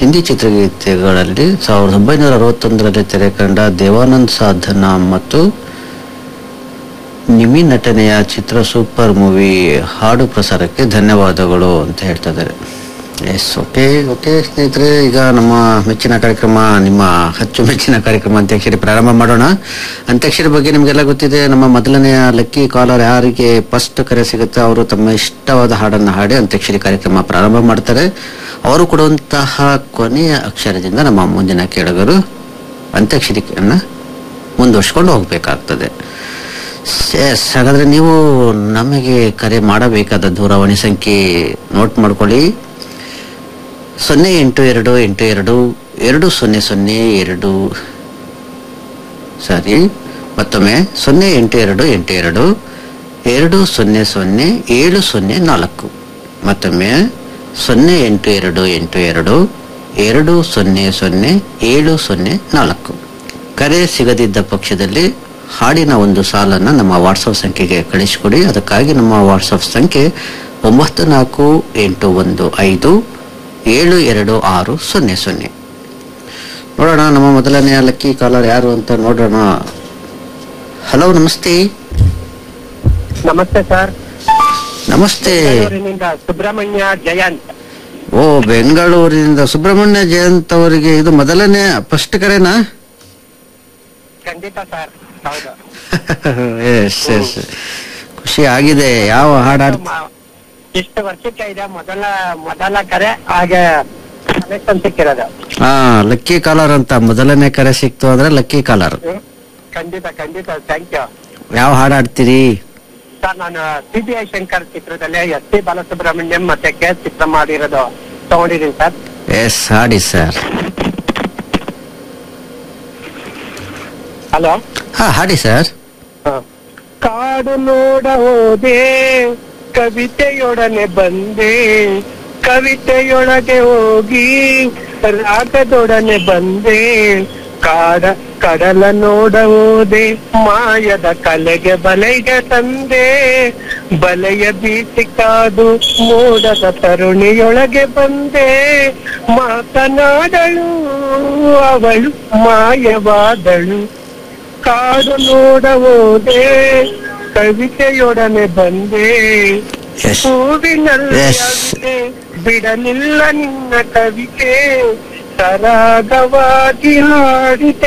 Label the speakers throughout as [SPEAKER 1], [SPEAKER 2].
[SPEAKER 1] ಹಿಂದಿ ಚಿತ್ರಗೀತೆಗಳಲ್ಲಿ ಸಾವಿರದ ಒಂಬೈನೂರ ಅರವತ್ತೊಂದರಲ್ಲಿ ತೆರೆ ಕಂಡ ದೇವಾನಂದ್ ಸಾಧನ ಮತ್ತು ನಿಮಿ ನಟನೆಯ ಚಿತ್ರ ಸೂಪರ್ ಮೂವಿ ಹಾಡು ಪ್ರಸಾರಕ್ಕೆ ಧನ್ಯವಾದಗಳು ಅಂತ ಹೇಳ್ತಾ ಇದ್ದಾರೆ ಎಸ್ ಓಕೆ ಓಕೆ ಸ್ನೇಹಿತರೆ ಈಗ ನಮ್ಮ ಮೆಚ್ಚಿನ ಕಾರ್ಯಕ್ರಮ ನಿಮ್ಮ ಅಚ್ಚುಮೆಚ್ಚಿನ ಕಾರ್ಯಕ್ರಮ ಅಂತ್ಯಾಕ್ಷರಿ ಪ್ರಾರಂಭ ಮಾಡೋಣ ಅಂತ್ಯಾಕ್ಷರಿ ಬಗ್ಗೆ ನಿಮಗೆಲ್ಲ ಗೊತ್ತಿದೆ ನಮ್ಮ ಮೊದಲನೆಯ ಲಕ್ಕಿ ಕಾಲರ್ ಯಾರಿಗೆ ಫಸ್ಟ್ ಕರೆ ಸಿಗುತ್ತೆ ಅವರು ತಮ್ಮ ಇಷ್ಟವಾದ ಹಾಡನ್ನು ಹಾಡಿ ಅಂತ್ಯಾಕ್ಷರಿ ಕಾರ್ಯಕ್ರಮ ಪ್ರಾರಂಭ ಮಾಡ್ತಾರೆ ಅವರು ಕೊಡುವಂತಹ ಕೊನೆಯ ಅಕ್ಷರದಿಂದ ನಮ್ಮ ಮುಂದಿನ ಕೇಳುಗರು ಅಂತ್ಯಾಕ್ಷರಿಯನ್ನು ಮುಂದುವರ್ಸ್ಕೊಂಡು ಹೋಗಬೇಕಾಗ್ತದೆ ಎಸ್ ಹಾಗಾದ್ರೆ ನೀವು ನಮಗೆ ಕರೆ ಮಾಡಬೇಕಾದ ದೂರವಾಣಿ ಸಂಖ್ಯೆ ನೋಟ್ ಮಾಡ್ಕೊಳ್ಳಿ ಸೊನ್ನೆ ಎಂಟು ಎರಡು ಎಂಟು ಎರಡು ಎರಡು ಸೊನ್ನೆ ಸೊನ್ನೆ ಎರಡು ಸಾರಿ ಮತ್ತೊಮ್ಮೆ ಸೊನ್ನೆ ಎಂಟು ಎರಡು ಎಂಟು ಎರಡು ಎರಡು ಸೊನ್ನೆ ಸೊನ್ನೆ ಏಳು ಸೊನ್ನೆ ನಾಲ್ಕು ಮತ್ತೊಮ್ಮೆ ಸೊನ್ನೆ ಎಂಟು ಎರಡು ಎಂಟು ಎರಡು ಎರಡು ಸೊನ್ನೆ ಸೊನ್ನೆ ಏಳು ಸೊನ್ನೆ ನಾಲ್ಕು ಕರೆ ಸಿಗದಿದ್ದ ಪಕ್ಷದಲ್ಲಿ ಹಾಡಿನ ಒಂದು ಸಾಲನ್ನು ನಮ್ಮ ವಾಟ್ಸಪ್ ಸಂಖ್ಯೆಗೆ ಕಳಿಸಿಕೊಡಿ ಅದಕ್ಕಾಗಿ ನಮ್ಮ ವಾಟ್ಸಪ್ ಸಂಖ್ಯೆ ಒಂಬತ್ತು ನಾಲ್ಕು ಎಂಟು ಒಂದು ಐದು ಏಳು ಎರಡು ಆರು ಸೊನ್ನೆ ಸೊನ್ನೆ ನೋಡೋಣ ನಮ್ಮ ಮೊದಲನೆಯ ಲಕ್ಕಿ ಕಾಲರ್ ಯಾರು ಅಂತ ನೋಡೋಣ ಹಲೋ ನಮಸ್ತೆ
[SPEAKER 2] ನಮಸ್ತೆ ಸರ್
[SPEAKER 1] ನಮಸ್ತೆ
[SPEAKER 2] ಬೆಂಗಳೂರಿನಿಂದ ಸುಬ್ರಹ್ಮಣ್ಯ ಜಯಂತ್
[SPEAKER 1] ಓ ಬೆಂಗಳೂರಿನಿಂದ ಸುಬ್ರಹ್ಮಣ್ಯ ಜಯಂತ್ ಅವರಿಗೆ ಇದು ಮೊದಲನೇ ಫಸ್ಟ್ ಕರೆನಾ
[SPEAKER 2] ಖಂಡಿತ ಸರ್ ಹೌದು
[SPEAKER 1] ಎಸ್ ಎಸ್ ಖುಷಿ ಆಗಿದೆ ಯಾವ ಹಾಡು
[SPEAKER 2] ಮ- ಇಷ್ಟು ವರ್ಷಕ್ಕೆ ಇದೆ ಮೊದಲ ಮೊದಲ ಕರೆ ಹಾಗೆ ಕನೆಕ್ಷನ್ ಸಿಕ್ಕಿರೋದು
[SPEAKER 1] ಹಾ ಲಕ್ಕಿ ಕಾಲರ್ ಅಂತ ಮೊದಲನೇ ಕರೆ ಸಿಕ್ತು ಅಂದ್ರೆ ಲಕ್ಕಿ ಕಾಲರ್
[SPEAKER 2] ಹ್ಮ್. ಖಂಡಿತ ಖಂಡಿತ ಥ್ಯಾಂಕ್ ಯು
[SPEAKER 1] ಯಾವ ಹಾಡು ಆಡ್ತೀರಿ
[SPEAKER 2] ಸರ್ ನಾನು ಸಿ ಬಿ ಐ ಶಂಕರ್ ಚಿತ್ರದಲ್ಲಿ ಎಸ್ ಪಿ ಬಾಲಸುಬ್ರಹ್ಮಣ್ಯಂ ಮತ್ತೆ ಕೆ ಎಸ್ ಚಿತ್ರ ಮಾಡಿರೋದು ತಗೊಂಡಿದ್ದೀನಿ ಸರ್
[SPEAKER 1] ಎಸ್ ಹಾಡಿ ಸರ್
[SPEAKER 2] ಹಲೋ
[SPEAKER 1] ಹಾ ಹಾಡಿ ಸರ್
[SPEAKER 2] ಕಾಡು ನೋಡ ಹೋದೆ ಕವಿತೆಯೊಡನೆ ಬಂದೆ ಕವಿತೆಯೊಳಗೆ ಹೋಗಿ ರಾಗದೊಡನೆ ಬಂದೆ ಕಾಡ ಕಡಲ ನೋಡ ಹೋದೆ ಮಾಯದ ಕಲೆಗೆ ಬಲೆಗೆ ತಂದೆ ಬಲೆಯ ಬೀಸಿ ಕಾದು ಮೋಡದ ತರುಣಿಯೊಳಗೆ ಬಂದೆ ಮಾತನಾಡಳು ಅವಳು ಮಾಯವಾದಳು ಕಾಡು ನೋಡ ಹೋದೆ ಕವಿತೆಯೊಡನೆ ಬಂದೆ
[SPEAKER 1] Yes.
[SPEAKER 2] ಹೂವಿನಲ್ಲಿ
[SPEAKER 1] Yes.
[SPEAKER 2] ಅವಿತೆ ಬಿಡಲಿಲ್ಲ ನಿನ್ನ ಕವಿತೆ ಸರಾಗವಾಗಿ ಹಾಡಿತೆ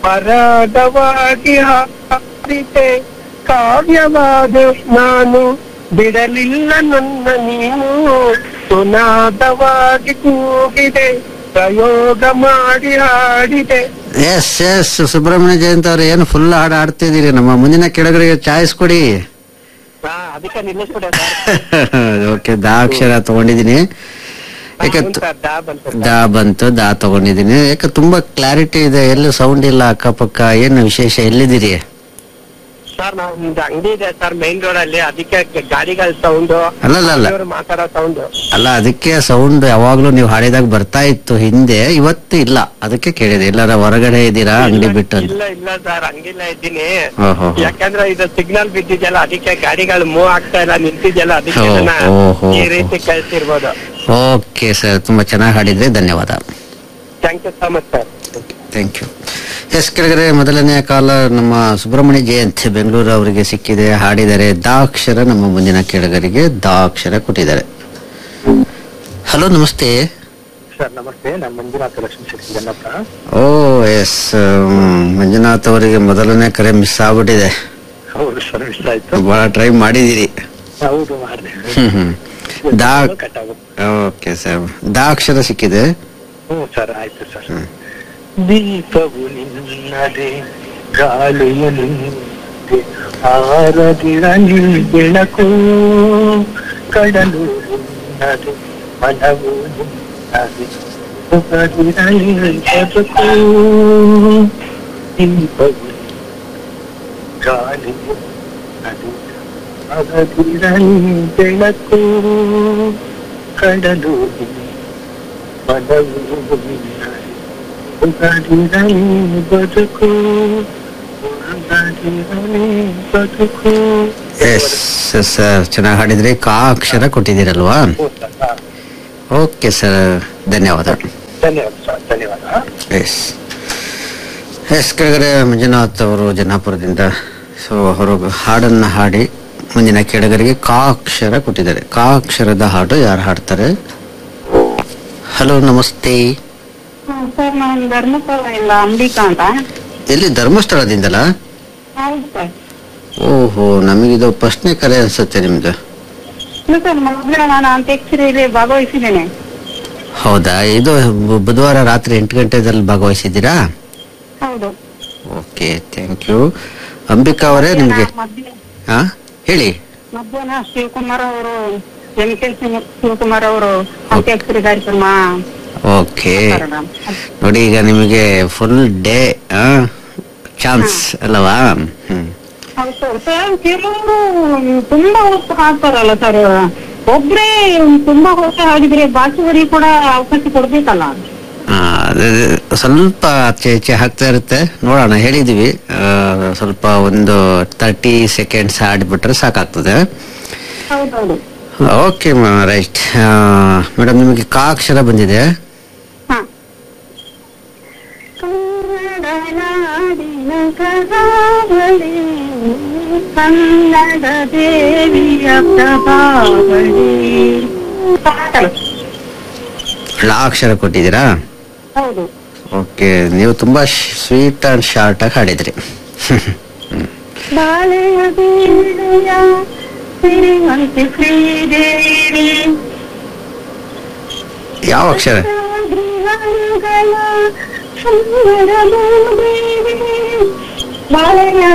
[SPEAKER 2] ಪರಾಗವಾಗಿ ಹಾಡಿತೆ ಕಾವ್ಯವಾದ ನಾನು ಬಿಡಲಿಲ್ಲ ನನ್ನ ನೀನು ಸುನಾದವಾಗಿ ಕೂಗಿದೆ ಪ್ರಯೋಗ ಮಾಡಿ ಹಾಡಿದೆ
[SPEAKER 1] ಎಸ್ ಎಸ್ ಸುಬ್ರಹ್ಮಣ್ಯ ಜಯಂತ್ ಅವ್ರು ಏನು ಫುಲ್ ಹಾಡು ಆಡ್ತಿದ್ದೀರಿ ನಮ್ಮ ಮುಂದಿನ ಕೆಳಗರಿಗೆ ಚಾಯ್ಸ್ ಕೊಡಿ
[SPEAKER 2] ಹಾ ಅದಕ್ಕೆ ನಿಲ್ಲಿಸ್ಬಿಡೆ ಸರ್
[SPEAKER 1] ಓಕೆ ದಾ ಅಕ್ಷರ ತಗೊಂಡಿದ್ದೀನಿ ಯಾಕೆ
[SPEAKER 2] ಹೌದು ಸರ್, ದಾ ಬಂತು ಸರ್.
[SPEAKER 1] ದಾ ಬಂತು ದಾ ತಗೊಂಡಿದ್ದೀನಿ ಯಾಕೆ ತುಂಬಾ ಕ್ಲಾರಿಟಿ ಇದೆ ಎಲ್ಲೂ ಸೌಂಡ್ ಇಲ್ಲ ಅಕ್ಕಪಕ್ಕ ಏನು ವಿಶೇಷ ಎಲ್ಲಿದ್ದೀರಿ
[SPEAKER 2] ಸರ್ ನಮ್ದು ಅಂಗಡಿ ಇದೆ ಸರ್ ಮೈನ್ ರೋಡ್ ಅಲ್ಲಿ ಅದಕ್ಕೆ ಗಾಡಿಗಳ ಸೌಂಡ್
[SPEAKER 1] ಅಲ್ಲಲ್ಲ ಅಲ್ಲ
[SPEAKER 2] ಇವರು ಮಾತಾಡೋ ಸೌಂಡ್
[SPEAKER 1] ಅಲ್ಲ ಅದಕ್ಕೆ ಸೌಂಡ್ ಯಾವಾಗ್ಲೂ ನೀವು ಹಾಡಿದಾಗ ಬರ್ತಾ ಇತ್ತು ಹಿಂದೆ ಇವತ್ತು ಇಲ್ಲ ಅದಕ್ಕೆ ಕೇಳಿದೆ ಎಲ್ಲಾರ ಹೊರಗಡೆ ಇದ್ದೀರಾ ಅಂಗಡಿ ಬಿಟ್ಟು ಅಂತ
[SPEAKER 2] ಇಲ್ಲ ಇಲ್ಲ ಸರ್ ಹಂಗಿಲ್ಲ ಇದ್ದೀನಿ
[SPEAKER 1] ಓಹೋ
[SPEAKER 2] ಯಾಕಂದ್ರೆ ಇದು ಸಿಗ್ನಲ್ ಬಿದ್ದಿದೆಯಲ್ಲ ಅದಕ್ಕೆ ಗಾಡಿಗಳು ಮೂವ್ ಆಗ್ತಾ ಇಲ್ಲ ನಿಂತಿದೆಯಲ್ಲ ಅದಕ್ಕೆ
[SPEAKER 1] ಓ,
[SPEAKER 2] ಇದನ್ನ
[SPEAKER 1] ಓ, ಹೋ,
[SPEAKER 2] ಈ
[SPEAKER 1] ಹೋ.
[SPEAKER 2] ರೀತಿ ಕಳ್ಸಿರ್ಬೋದು
[SPEAKER 1] ಓಕೆ ಸರ್ ತುಂಬಾ ಚೆನ್ನಾಗಿ ಹಾಡಿದ್ರೆ ಧನ್ಯವಾದ
[SPEAKER 2] thank you so much sir
[SPEAKER 1] thank you yes ಕೆಳಗಡೆ ಮೊದಲನೆಯ ಕಾಲ ನಮ್ಮ ಸುಬ್ರಹ್ಮಣ್ಯ ಜಯಂತ್ ಬೆಂಗಳೂರು ಅವರಿಗೆ ಸಿಕ್ಕಿದೆ ಹಾಡಿದರೆ ದಾಕ್ಷರ ನಮ್ಮ ಮುಂದಿನ ಕೆಳಗರಿಗೆ ದಾಕ್ಷರ ಕೊಟ್ಟಿದ್ದಾರೆ ಹಲೋ ನಮಸ್ತೆ
[SPEAKER 2] ಸರ್ ನಮಸ್ತೆ ನಾನು ಮಂಜುನಾಥ ಲಕ್ಷ್ಮೀ ಶಕ್ತಿ ಜನ್ನಪ್ಪ
[SPEAKER 1] ಓ ಎಸ್ ಮಂಜುನಾಥ್ ಅವರಿಗೆ ಮೊದಲನೇ ಕರೆ ಮಿಸ್ ಆಗ್ಬಿಟ್ಟಿದೆ
[SPEAKER 2] ಹೌದು ಸರ್ ಮಿಸ್ ಆಯ್ತು
[SPEAKER 1] ಬಹಳ ಟ್ರೈ ಮಾಡಿದಿರಿ
[SPEAKER 2] ಹೌದು ಮಾಡಿದೆ
[SPEAKER 1] ಹ್ಮ್ ಹ್ಮ್ ದಾ
[SPEAKER 2] ಕಟ್ ಆಗುತ್ತೆ
[SPEAKER 1] ಓಕೆ ಸರ್ ದಾ ಅಕ್ಷರ ಸಿಕ್ಕಿದೆ
[SPEAKER 2] ಹ್ಞೂ ಸರ್ ಆಯ್ತು ಸರ್ ದೀಪವು ನಿನ್ನದೆ ಗಾಳಿಯು ನಿನ್ನದೆ ಆರದಿರಲಿ ಬೆಳಕು ಕಡಲು ನಿನ್ನದೆ ಮನವು ನಿನ್ನದೆ ಹೊಗದಿರಲಿ ಬದುಕು ದೀಪವು ಗಾಳಿಯು ನಿನ್ನದೆ ಆರದಿರಲಿ ಬೆಳಕು ಕಡಲು ನಿನ್ನದೆ ಮನವು ನಿನ್ನದೆ ಹೊಗದಿರಲಿ ಬದುಕು ಹೊಗದಿರಲಿ ಬದುಕು
[SPEAKER 1] ಎಸ್ ಸರ್ ಚೆನ್ನಾಗಿ ಹಾಡಿದ್ರಿ ಕಾ ಅಕ್ಷರ ಕೊಟ್ಟಿದ್ದೀರಲ್ವಾ ಓಕೆ ಸರ್ ಧನ್ಯವಾದ
[SPEAKER 2] ಧನ್ಯವಾದ ಸರ್ ಧನ್ಯವಾದ
[SPEAKER 1] ಎಸ್ ಎಸ್ ಕೆಳಗಡೆ ಮಂಜುನಾಥ್ ಅವರು ಜನ್ನಾಪುರದಿಂದ ಸೊ ಅವರು ಹಾಡನ್ನು ಹಾಡಿ ಮುಂದಿನ ಕೆಳಗರಿಗೆ ಕಾ ಅಕ್ಷರ ಕೊಟ್ಟಿದ್ದಾರೆ ಕಾ ಅಕ್ಷರದ ಹಾಡು ಯಾರು ಹಾಡ್ತಾರೆ ಹಲೋ ನಮಸ್ತೆ
[SPEAKER 3] ಸರ್ ನಾನು ಧರ್ಮಸ್ಥಳದಿಂದ ಅಂಬಿಕಾ ಅಂತ
[SPEAKER 1] ಎಲ್ಲಿ ಧರ್ಮಸ್ಥಳದಿಂದಲಾ
[SPEAKER 3] ಹೌದು ಸರ್
[SPEAKER 1] ಓಹೋ ನಮಗಿದು ಪ್ರಶ್ನೆ ಕರೆ ಅನ್ಸುತ್ತೆ ನಿಮ್ದು
[SPEAKER 3] ಇಲ್ಲ ಸರ್ ಮೊದಲೇ ನಾನು ಅಂತ್ಯಾಕ್ಷರಿಯಲ್ಲಿ ಭಾಗವಹಿಸಿದ್ದೇನೆ
[SPEAKER 1] ಹೌದಾ ಇದು ಬು- ಬುಧವಾರ ರಾತ್ರಿ ಎಂಟು ಗಂಟೆದಲ್ಲಿ ಭಾಗವಹಿಸಿದ್ದೀರಾ
[SPEAKER 3] ಹೌದು
[SPEAKER 1] ಓಕೆ ಥ್ಯಾಂಕ್ ಯು ಅಂಬಿಕಾ ಅವರೇ ನಿಮಗೆ
[SPEAKER 3] ಮಧ್ಯ-
[SPEAKER 1] ಹಾ ಹೇಳಿ
[SPEAKER 3] ಮಧ್ಯಾಹ್ನ ಶಿವಕುಮಾರ್ ಅವರು ಎಂ ಕೆ ಶಿವಕುಮಾರ್ ಅವರು ಅಂತ್ಯಾಕ್ಷರಿ ಕಾರ್ಯಕ್ರಮ
[SPEAKER 1] ಓಕೆ
[SPEAKER 3] ಕಾರಣ.
[SPEAKER 1] ನೋಡಿ ಈಗ ನಿಮಗೆ ಫುಲ್ ಡೇ ಚಾನ್ಸ್ ಅಲ್ಲವಾ ಹ್ಮ್
[SPEAKER 3] ಹೌದು ಸರ್ ಸರ್ ಕೆಲವರು ತುಂಬಾ ಹೊತ್ತು ಹಾಕ್ತಾರಲ್ಲ ಸರ್ ಒಬ್ರೇ ತುಂಬಾ ಹೊತ್ತು ಹಾಡಿದ್ರೆ ಬಾಕಿಯವರಿಗೆ ಕೂಡ ಅವಕಾಶ ಕೊಡ್ಬೇಕಲ್ಲ
[SPEAKER 1] ಆ, ಅದು ಸ್ವಲ್ಪ ಆಚೆ ಈಚೆ ಹಾಕ್ತಾ ಇರುತ್ತೆ ನೋಡೋಣ ಹೇಳಿದೀವಿ ಆ, ಸ್ವಲ್ಪ ಒಂದು ತರ್ಟಿ ಸೆಕೆಂಡ್ಸ್ ಆಡ್ಬಿಟ್ರೆ ಸಾಕಾಗ್ತದೆ
[SPEAKER 3] ಹೌದೌದು
[SPEAKER 1] ಓಕೆ ರೈಟ್ ಮೇಡಮ್ ನಿಮಗೆ ಕಾ ಅಕ್ಷರ ಬಂದಿದೆ
[SPEAKER 3] ಹ. ಕನ್ನಡನಾಡಿನ ಕರಾವಳಿ ಕನ್ನಡ ದೇವಿಯ ಪ್ರಭಾವಳಿ ಸಾಕಲ್ಲ?
[SPEAKER 1] ಲಾ ಅಕ್ಷರ ಕೊಟ್ಟಿದ್ದೀರಾ
[SPEAKER 3] ಹೌದು
[SPEAKER 1] ಓಕೆ ನೀವು ತುಂಬಾ ಸ್ವೀಟ್ ಅಂಡ್ ಶಾರ್ಟ್ ಆಗಿ ಹಾಡಿದ್ರಿ
[SPEAKER 3] ಬಾಳೆಯ ಬೀಳೆಯ ಸಿರಿವಂತೆ ಶ್ರೀದೇವಿ
[SPEAKER 1] ಯಾವ ಅಕ್ಷರ
[SPEAKER 3] ಗೃಹಗಳ ಸುಂದರ ಭೂದೇವಿ ಬಾಳೆಯ